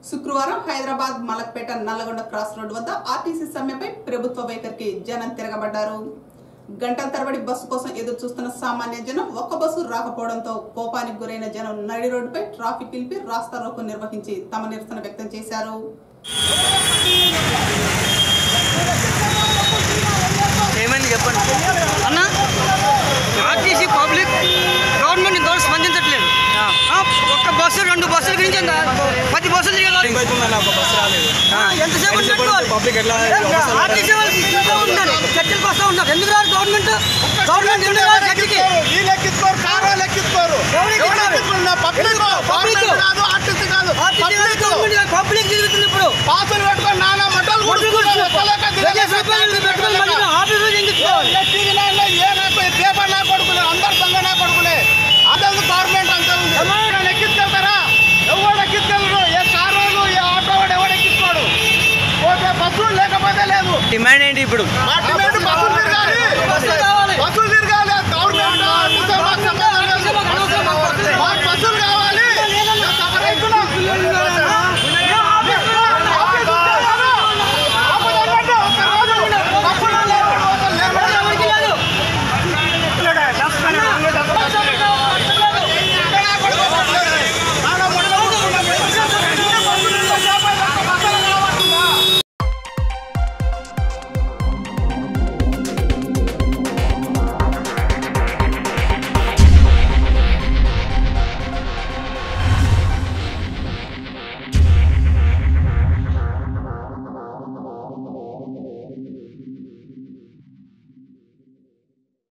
శుక్రవారం Hyderabad Malakpet Nalgonda cross road వద్ద RTC సమ్మెపై ప్రభుత్వ వైఖరికి జనం తిరగబడ్డారు గంటల తరబడి బస్సు కోసం ఎదురు చూస్తున్న సామాన్య జనం ఒక్క బస్సు రాకపోవడంతో కోపానికి గురైన జనం నడి రోడ్డుపై ట్రాఫిక్ నిలిపి రాస్తా రోకో నిర్వహించి తమ నిరసన వ్యక్తం చేశారు ఏమైంది చెప్పండి అన్న ఆర్టీసీ పబ్లిక్ గవర్నమెంట్ ఇంతవరకు స్పందించట్లేదు ఆ, ఒక్క బస్సు రెండు బస్సుల గురించి ఎంత? పది బస్సులు తిరగాలి. అవుతుందని ఒక బస్సు రాలేదు ఆ, ఎంతసేపు ఎంతసేపు పెట్టుకోవాలి పబ్లిక్ ఎట్లా ఆర్టీసీ వాళ్ళు తిరుగుతూ ఉంటారు చర్చలకు వస్తూ ఉంటారు ఎందుకు రాదు గవర్నమెంట్ గవర్నమెంట్ ఎందుకు రాదు చర్చకి వీళ్ళు ఎక్కించుకోరు కారు వాళ్ళు ఎక్కించుకోరు ఎవరు ఎక్కించుకోరు? ఎవరు ఎక్కించుకున్నారు? Public public. గవర్నమెంట్ కాదు ఆర్టీసీ కాదు ఆర్టీసీ వాళ్ళు పబ్లిక్ గవర్నమెంట్ కాదు, పబ్లిక్ తిరుగుతుంది ఇప్పుడు పాసులు పెట్టుకొని నానా మటలు ఒడ్డు కొడుతున్నారు. కూర్చో. ఎక్కలేక వెయ్యి దిగలేక రూపాయలు పెట్టుకొని మళ్ళీ ఆఫీసులో ఎంచుకోవాలి ఏ టీవీ నైన్లో ఏ నాకు ఈ పేపర్ నా కొడుకులే అందరు దొంగ నా కొడుకులే అదంతా గవర్నమెంట్ అంతా ఉంది ఎవరు ఎక్కించుకెళ్తారా ఎవడు ఎక్కించుకెళ్ళరు ఏ కారు వాడు, ఏ ఆటో వాడు ఎవడు ఎక్కించుకోడు పోతే బస్సు లేకపోతే లేదు డిమాండ్ ఏంటి ఇప్పుడు మా